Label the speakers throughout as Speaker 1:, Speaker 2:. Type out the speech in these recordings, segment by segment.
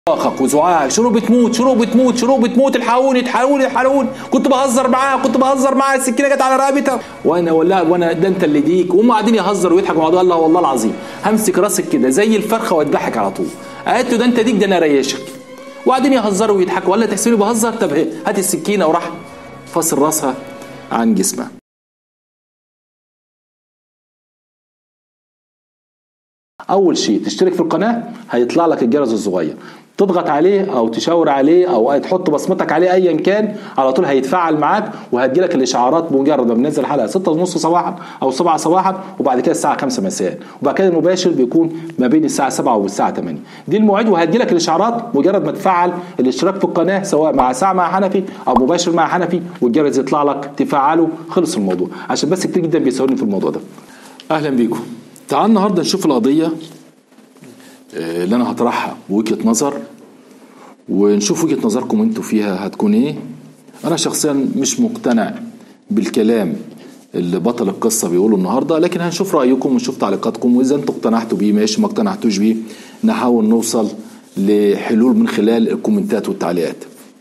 Speaker 1: صراخك وزعاق شروق بتموت شروق بتموت شروق بتموت الحقوني الحقوني الحقوني كنت بهزر معاها كنت بهزر معاها السكينه جت على رقبتها وانا ولا وانا ده انت اللي ديك وهم قاعدين يهزروا ويضحكوا مع بعض الله والله العظيم همسك راسك كده زي الفرخه واذبحك على طول قالت له ده انت ديك ده انا ريشك وقاعدين يهزروا ويضحكوا ولا تحسبني بهزر طب هات السكينه وراح فاصل راسها عن جسمها اول شيء تشترك في القناه هيطلع لك الجرس الصغير تضغط عليه او تشاور عليه او تحط بصمتك عليه ايا كان على طول هيتفاعل معاك وهتجيلك الاشعارات بمجرد ما بننزل حلقه 6 ونص صباحا او 7 صباحا وبعد كده الساعه 5 مساء وبعد كده المباشر بيكون ما بين الساعه 7 والساعه 8 دي المواعيد وهتجيلك الاشعارات مجرد ما تفعل الاشتراك في القناه سواء مع ساعه مع حنفي او مباشر مع حنفي والجرس يطلع لك تفعله خلص الموضوع عشان بس كتير جدا بيسالوني في الموضوع ده اهلا بيكم تعال النهارده نشوف القضيه اللي انا هطرحها بوجهه نظر ونشوف وجهه نظركم انتوا فيها هتكون ايه انا شخصيا مش مقتنع بالكلام اللي بطل القصه بيقوله النهارده لكن هنشوف رايكم ونشوف تعليقاتكم واذا انتوا اقتنعتوا بيه ماشي ما اقتنعتوش بيه نحاول نوصل لحلول من خلال الكومنتات والتعليقات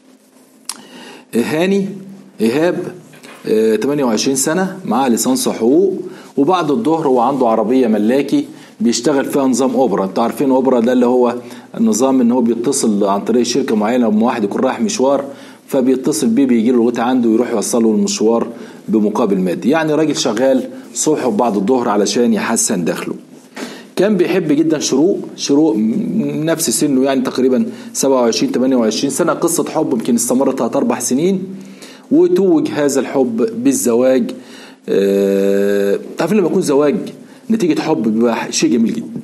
Speaker 1: هاني ايهاب 28 سنه معاه ليسانس حقوق وبعد الظهر هو عنده عربيه ملاكي بيشتغل فيها نظام اوبرا انتوا عارفين اوبرا ده اللي هو النظام ان هو بيتصل عن طريق شركه معينه لما واحد يكون رايح مشوار فبيتصل بيه بيجي له لغايه عنده ويروح يوصله المشوار بمقابل مادي يعني راجل شغال صبح وبعد الظهر علشان يحسن دخله كان بيحب جدا شروق شروق نفس سنه يعني تقريبا 27 28 سنه قصه حب يمكن استمرت ثلاث اربع سنين وتوج هذا الحب بالزواج أه... تعرفين لما يكون زواج نتيجة حب بيبقى شيء جميل جدا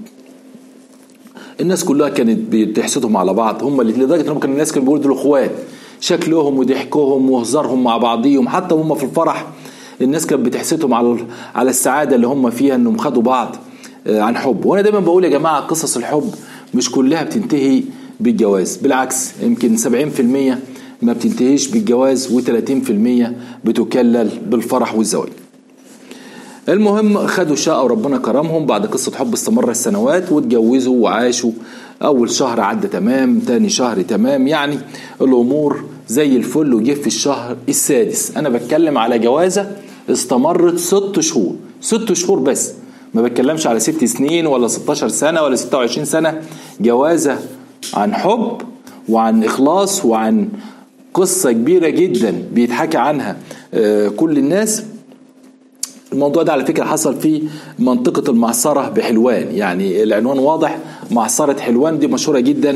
Speaker 1: الناس كلها كانت بتحسدهم على بعض هم لدرجة انهم كانوا الناس كانوا بيقولوا دول اخوات شكلهم وضحكهم وهزارهم مع بعضيهم حتى هم في الفرح الناس كانت بتحسدهم على على السعادة اللي هم فيها انهم خدوا بعض عن حب وانا دايما بقول يا جماعة قصص الحب مش كلها بتنتهي بالجواز بالعكس يمكن 70% ما بتنتهيش بالجواز و30% بتكلل بالفرح والزواج المهم خدوا شقة وربنا كرمهم بعد قصة حب استمر السنوات واتجوزوا وعاشوا أول شهر عدى تمام تاني شهر تمام يعني الأمور زي الفل وجه في الشهر السادس أنا بتكلم على جوازة استمرت ست شهور ست شهور بس ما بتكلمش على ست سنين ولا 16 سنة ولا 26 سنة جوازة عن حب وعن إخلاص وعن قصة كبيرة جدا بيتحكى عنها كل الناس الموضوع ده على فكرة حصل في منطقة المعصرة بحلوان يعني العنوان واضح معصرة حلوان دي مشهورة جدا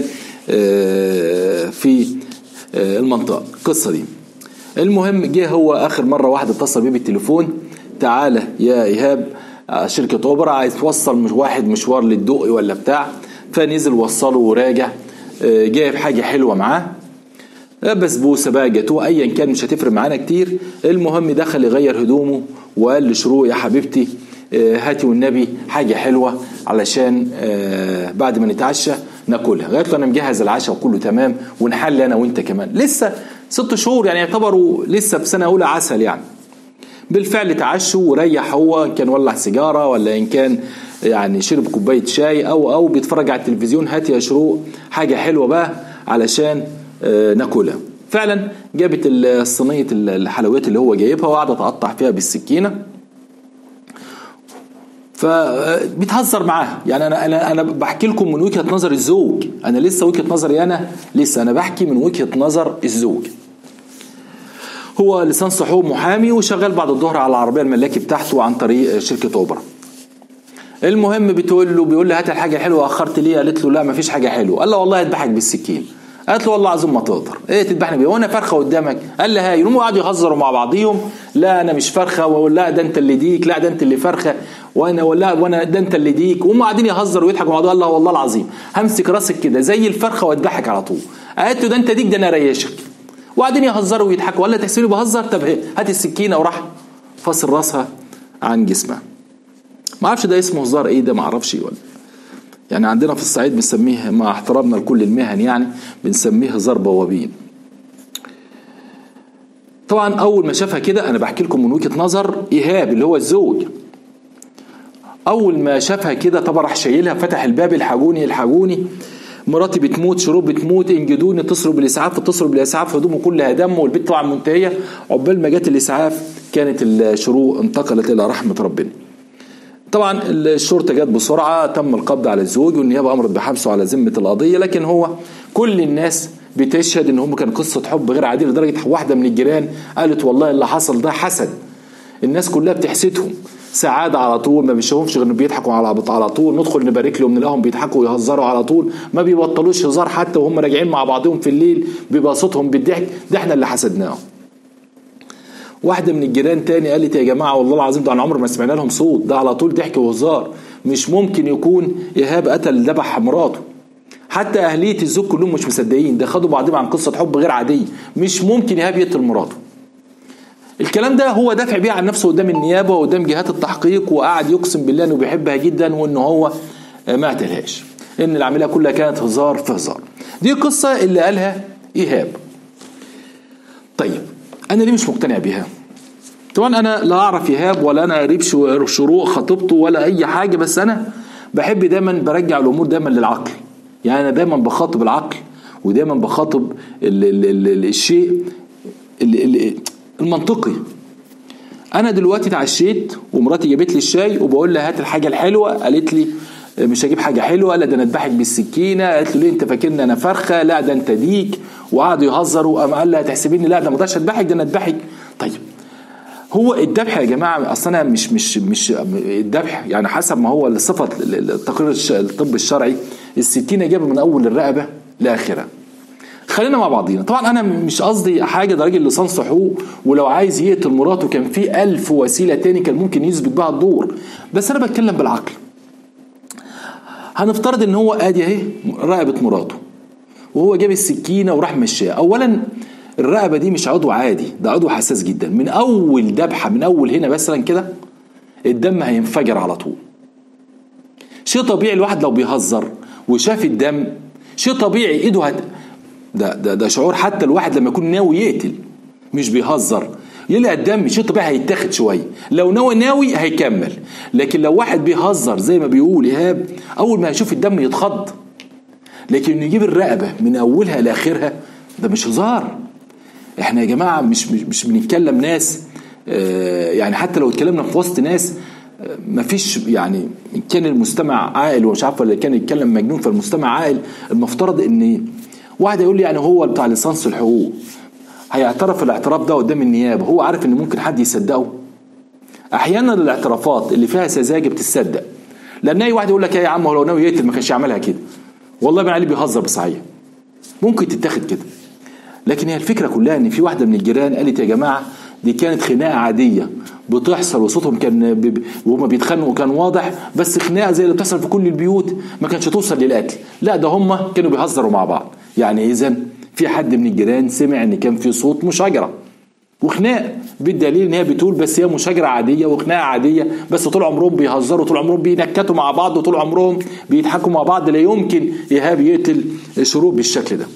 Speaker 1: في المنطقة القصة دي المهم جه هو آخر مرة واحد اتصل بيه بالتليفون تعالى يا إيهاب شركة أوبرا عايز توصل مش واحد مشوار للدقي ولا بتاع فنزل وصله وراجع جايب حاجة حلوة معاه بسبوسه بقى جاتوه ايا كان مش هتفرق معانا كتير المهم دخل يغير هدومه وقال لشروق يا حبيبتي هاتي والنبي حاجه حلوه علشان بعد ما نتعشى ناكلها قالت له انا مجهز العشاء وكله تمام ونحل انا وانت كمان لسه ست شهور يعني يعتبروا لسه في سنه اولى عسل يعني بالفعل تعشوا وريح هو ان كان ولع سيجاره ولا ان كان يعني شرب كوبايه شاي او او بيتفرج على التلفزيون هات يا شروق حاجه حلوه بقى علشان ناكلها فعلا جابت الصينيه الحلويات اللي هو جايبها وقعدت تقطع فيها بالسكينه فبتهزر معاها يعني انا انا انا بحكي لكم من وجهه نظر الزوج انا لسه وجهه نظري انا لسه انا بحكي من وجهه نظر الزوج هو لسانس حقوق محامي وشغال بعد الظهر على العربيه الملاكي بتاعته عن طريق شركه اوبرا المهم بتقول له بيقول لي هات الحاجه الحلوه اخرت ليه قالت له لا مفيش حاجه حلوه قال له والله هذبحك بالسكين قالت له والله العظيم ما تقدر ايه تذبحني بيه وانا فرخه قدامك قال لها هاي يقوموا قعدوا يهزروا مع بعضيهم لا انا مش فرخه ولا ده انت اللي ديك لا ده انت اللي فرخه وانا ولا وانا ده انت اللي ديك وهم قاعدين يهزروا ويضحكوا مع بعض قال لها والله العظيم همسك راسك كده زي الفرخه واذبحك على طول قالت له ده انت ديك ده انا ريشك وقاعدين يهزروا ويضحكوا ولا تحسبني بهزر طب هات السكينه وراح فاصل راسها عن جسمها ما اعرفش ده اسمه هزار ايه ده ما اعرفش ولا يعني عندنا في الصعيد بنسميه مع احترامنا لكل المهن يعني بنسميه هزار بوابين طبعا اول ما شافها كده انا بحكي لكم من وجهه نظر ايهاب اللي هو الزوج اول ما شافها كده طبعا راح شايلها فتح الباب الحاجوني الحاجوني مراتي بتموت شروق بتموت انجدوني اتصلوا بالاسعاف اتصلوا بالاسعاف هدومه كلها دم والبيت طبعا منتهيه عقبال ما جت الاسعاف كانت الشروق انتقلت الى رحمه ربنا طبعا الشرطه جت بسرعه تم القبض على الزوج والنيابه امرت بحبسه على ذمه القضيه لكن هو كل الناس بتشهد ان هم كان قصه حب غير عاديه لدرجه واحده من الجيران قالت والله اللي حصل ده حسد الناس كلها بتحسدهم سعاده على طول ما بيشوفهمش غير بيضحكوا على على طول ندخل نبارك لهم نلاقيهم بيضحكوا ويهزروا على طول ما بيبطلوش هزار حتى وهم راجعين مع بعضهم في الليل بيبقى صوتهم بالضحك ده احنا اللي حسدناهم واحدة من الجيران تاني قالت يا جماعة والله العظيم ده أنا عمر ما سمعنا لهم صوت ده على طول ضحك وهزار مش ممكن يكون إيهاب قتل ذبح مراته حتى أهلية الزوج كلهم مش مصدقين ده خدوا بعضهم عن قصة حب غير عادية مش ممكن إيهاب يقتل مراته الكلام ده هو دافع بيه عن نفسه قدام النيابة وقدام جهات التحقيق وقعد يقسم بالله انه بيحبها جدا وانه هو ما قتلهاش ان العملية كلها كانت هزار في هزار دي قصة اللي قالها ايهاب طيب انا ليه مش مقتنع بيها طبعا انا لا اعرف ايهاب ولا انا قريب شروق خطيبته ولا اي حاجة بس انا بحب دايما برجع الامور دايما للعقل يعني انا دايما بخاطب العقل ودايما بخاطب ال ال ال الشيء ال المنطقي انا دلوقتي اتعشيت ومراتي جابت لي الشاي وبقول لها هات الحاجه الحلوه قالت لي مش هجيب حاجه حلوه لا ده انا اذبحك بالسكينه قالت له ليه انت فاكرني انا فرخه لا ده انت ديك وقعدوا يهزروا وقام قال لها تحسبيني لا ده ما اقدرش اذبحك ده انا اذبحك طيب هو الذبح يا جماعه اصل انا مش مش مش الذبح يعني حسب ما هو صفه التقرير الطب الشرعي السكينه جابه من اول الرقبه لاخرها خلينا مع بعضينا طبعا انا مش قصدي حاجه ده راجل لسان حقوق ولو عايز يقتل مراته كان في ألف وسيله تاني كان ممكن يثبت بها الدور بس انا بتكلم بالعقل هنفترض ان هو ادي اهي رقبه مراته وهو جاب السكينه وراح مشاها اولا الرقبه دي مش عضو عادي ده عضو حساس جدا من اول ذبحه من اول هنا مثلا كده الدم هينفجر على طول شيء طبيعي الواحد لو بيهزر وشاف الدم شيء طبيعي ايده هت... ده ده ده شعور حتى الواحد لما يكون ناوي يقتل مش بيهزر يلقى الدم شيء طبيعي هيتاخد شويه لو ناوي ناوي هيكمل لكن لو واحد بيهزر زي ما بيقول ايهاب اول ما هيشوف الدم يتخض لكن انه يجيب الرقبه من اولها لاخرها ده مش هزار احنا يا جماعه مش مش, مش بنتكلم ناس آه يعني حتى لو اتكلمنا في وسط ناس آه مفيش يعني ان كان المستمع عاقل ومش عارف ولا كان يتكلم مجنون فالمستمع عاقل المفترض ان واحد يقول لي يعني هو بتاع ليسانس الحقوق هيعترف الاعتراف ده قدام النيابه هو عارف ان ممكن حد يصدقه احيانا الاعترافات اللي فيها سذاجه بتصدق لان اي واحد يقول لك يا عم هو لو ناوي يقتل ما كانش يعملها كده والله بن علي بيهزر بصحيح ممكن تتاخد كده لكن هي الفكره كلها ان في واحده من الجيران قالت يا جماعه دي كانت خناقه عاديه بتحصل وصوتهم كان ب... وهما بيتخانقوا كان واضح بس خناقه زي اللي بتحصل في كل البيوت ما كانش توصل للقتل لا ده هم كانوا بيهزروا مع بعض يعني اذا في حد من الجيران سمع ان كان في صوت مشاجره وخناق بالدليل ان هي بتقول بس هي مشاجره عاديه وخناقه عاديه بس طول عمرهم بيهزروا طول عمرهم بينكتوا مع بعض وطول عمرهم بيضحكوا مع بعض لا يمكن ايهاب يقتل شروق بالشكل ده.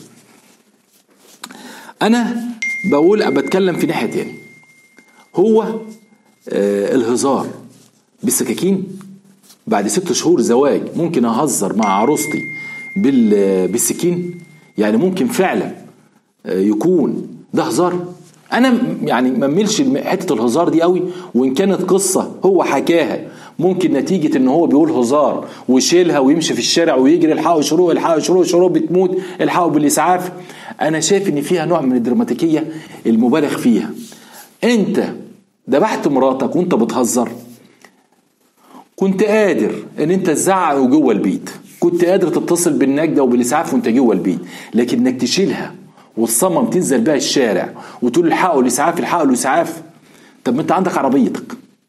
Speaker 1: انا بقول بتكلم في ناحيه تاني هو آه الهزار بالسكاكين بعد ست شهور زواج ممكن اهزر مع عروستي بالسكين يعني ممكن فعلا آه يكون ده هزار انا يعني ما ملش حته الهزار دي قوي وان كانت قصه هو حكاها ممكن نتيجه ان هو بيقول هزار ويشيلها ويمشي في الشارع ويجري الحقوا شروق الحقوا شروق شروق بتموت الحقوا بالاسعاف انا شايف ان فيها نوع من الدراماتيكيه المبالغ فيها انت ذبحت مراتك وانت بتهزر كنت قادر ان انت تزعق جوه البيت كنت قادر تتصل بالنجده وبالاسعاف وانت جوه البيت لكن انك تشيلها وتصمم تنزل بيها الشارع وتقول الحقوا الاسعاف الحقوا الاسعاف طب ما انت عندك عربيتك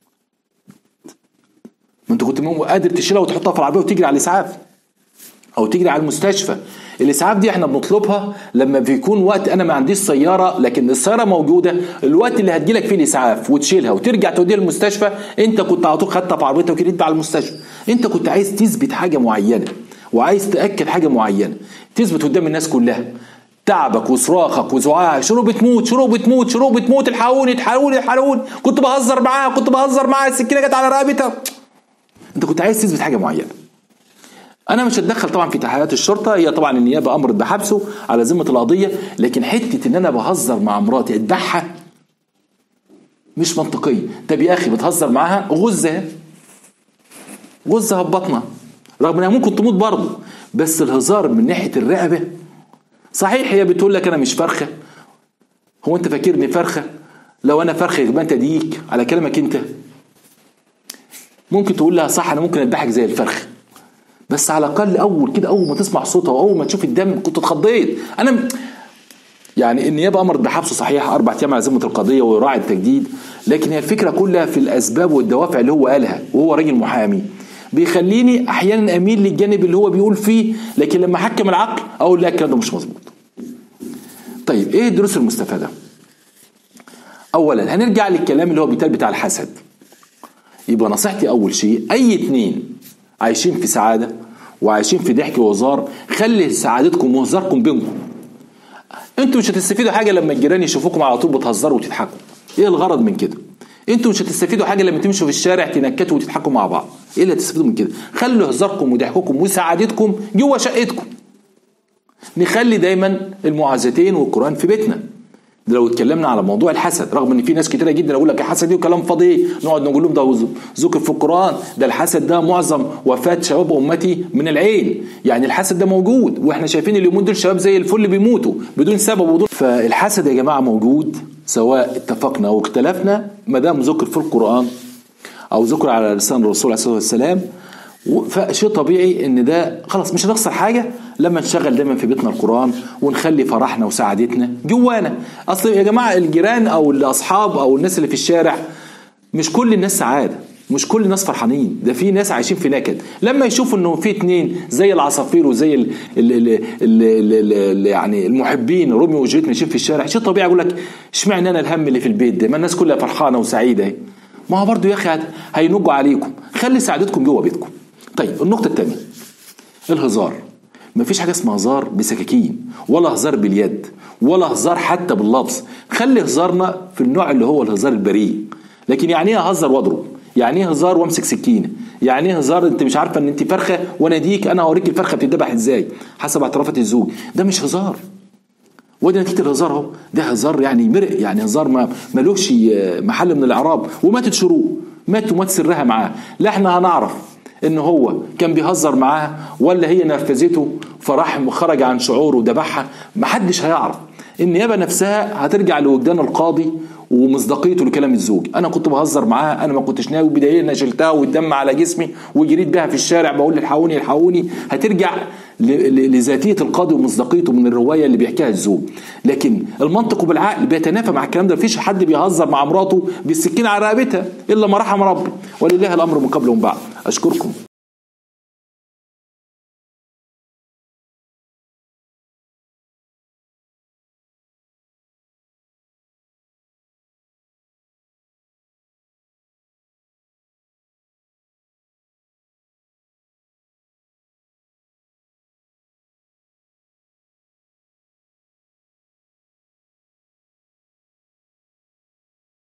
Speaker 1: ما انت كنت قادر تشيلها وتحطها في العربيه وتجري على الاسعاف او تجري على المستشفى الاسعاف دي احنا بنطلبها لما بيكون وقت انا ما عنديش سياره لكن السياره موجوده الوقت اللي هتجيلك فيه الاسعاف وتشيلها وترجع توديها المستشفى انت كنت على طول خدتها في عربيتك وجريت على المستشفى انت كنت عايز تثبت حاجه معينه وعايز تاكد حاجه معينه تثبت قدام الناس كلها تعبك وصراخك وزعاقك شروق بتموت شروق بتموت شروق بتموت الحقوني الحقوني الحقوني كنت بهزر معاها كنت بهزر معاها السكينه جت على رقبتها انت كنت عايز تثبت حاجه معينه انا مش هتدخل طبعا في تحقيقات الشرطه هي طبعا النيابه امرت بحبسه على ذمه القضيه لكن حته ان انا بهزر مع مراتي اذبحها مش منطقيه طب يا اخي بتهزر معاها غزها غزها ببطنها رغم انها ممكن تموت برضه بس الهزار من ناحيه الرقبه صحيح هي بتقول لك انا مش فرخه هو انت فاكرني فرخه لو انا فرخه يبقى انت ديك على كلامك انت ممكن تقول لها صح انا ممكن اذبحك زي الفرخه بس على الاقل اول كده اول ما تسمع صوتها واول ما تشوف الدم كنت اتخضيت انا م... يعني النيابه امرت بحبسه صحيح اربع ايام على ذمه القضيه ويراعي التجديد لكن هي الفكره كلها في الاسباب والدوافع اللي هو قالها وهو راجل محامي بيخليني احيانا اميل للجانب اللي هو بيقول فيه لكن لما احكم العقل اقول لا الكلام ده مش مظبوط طيب ايه الدروس المستفاده اولا هنرجع للكلام اللي هو بيتقال بتاع الحسد يبقى نصيحتي اول شيء اي اتنين عايشين في سعاده وعايشين في ضحك وهزار خلي سعادتكم وهزاركم بينكم انتوا مش هتستفيدوا حاجه لما الجيران يشوفوكم على طول بتهزروا وتضحكوا ايه الغرض من كده انتوا مش هتستفيدوا حاجه لما تمشوا في الشارع تنكتوا وتضحكوا مع بعض ايه اللي هتستفيدوا من كده خلوا هزاركم وضحككم وسعادتكم جوه شقتكم نخلي دايما المعاذتين والقران في بيتنا ده لو اتكلمنا على موضوع الحسد رغم ان في ناس كتيره جدا اقول لك الحسد دي وكلام فاضي نقعد نقول لهم ده ذكر في القران ده الحسد ده معظم وفاه شباب امتي من العين يعني الحسد ده موجود واحنا شايفين اليومين دول شباب زي الفل بيموتوا بدون سبب وبدون فالحسد يا جماعه موجود سواء اتفقنا او اختلفنا ما دام ذكر في القران او ذكر على لسان الرسول عليه الصلاه والسلام فشيء طبيعي ان ده خلاص مش هنخسر حاجه لما نشغل دايما في بيتنا القران ونخلي فرحنا وسعادتنا جوانا اصل يا جماعه الجيران او الاصحاب او الناس اللي في الشارع مش كل الناس سعاده مش كل الناس فرحانين ده في ناس عايشين في نكد لما يشوفوا انه في اتنين زي العصافير وزي ال ال ال ال ال ال يعني المحبين روميو وجوليت ماشيين في الشارع شيء طبيعي يقول لك اشمعنى انا الهم اللي في البيت ده ما الناس كلها فرحانه وسعيده ما هو برضه يا اخي هينجوا عليكم خلي سعادتكم جوه بيتكم طيب النقطة الثانية الهزار مفيش حاجة اسمها هزار بسكاكين ولا هزار باليد ولا هزار حتى باللفظ خلي هزارنا في النوع اللي هو الهزار البريء لكن يعني ايه اهزر واضرب يعني ايه هزار وامسك سكينه يعني ايه هزار انت مش عارفه ان انت فرخه وانا ديك انا هوريك الفرخه بتتذبح ازاي حسب اعترافات الزوج ده مش هزار ودي نتيجه الهزار اهو ده هزار يعني مرق يعني هزار ما ملوش محل من الاعراب وماتت شروق مات ومات سرها معاه لا احنا هنعرف ان هو كان بيهزر معاها ولا هي نرفزته فراح خرج عن شعوره وذبحها محدش هيعرف النيابه نفسها هترجع لوجدان القاضي ومصداقيته لكلام الزوج انا كنت بهزر معاها انا ما كنتش ناوي بدايه انا شلتها والدم على جسمي وجريت بيها في الشارع بقول الحقوني الحقوني هترجع لذاتيه القاضي ومصداقيته من الروايه اللي بيحكيها الزوج لكن المنطق بالعقل بيتنافى مع الكلام ده مفيش حد بيهزر مع مراته بالسكين على رقبتها الا ما رحم ربي ولله الامر من قبل ومن بعد اشكركم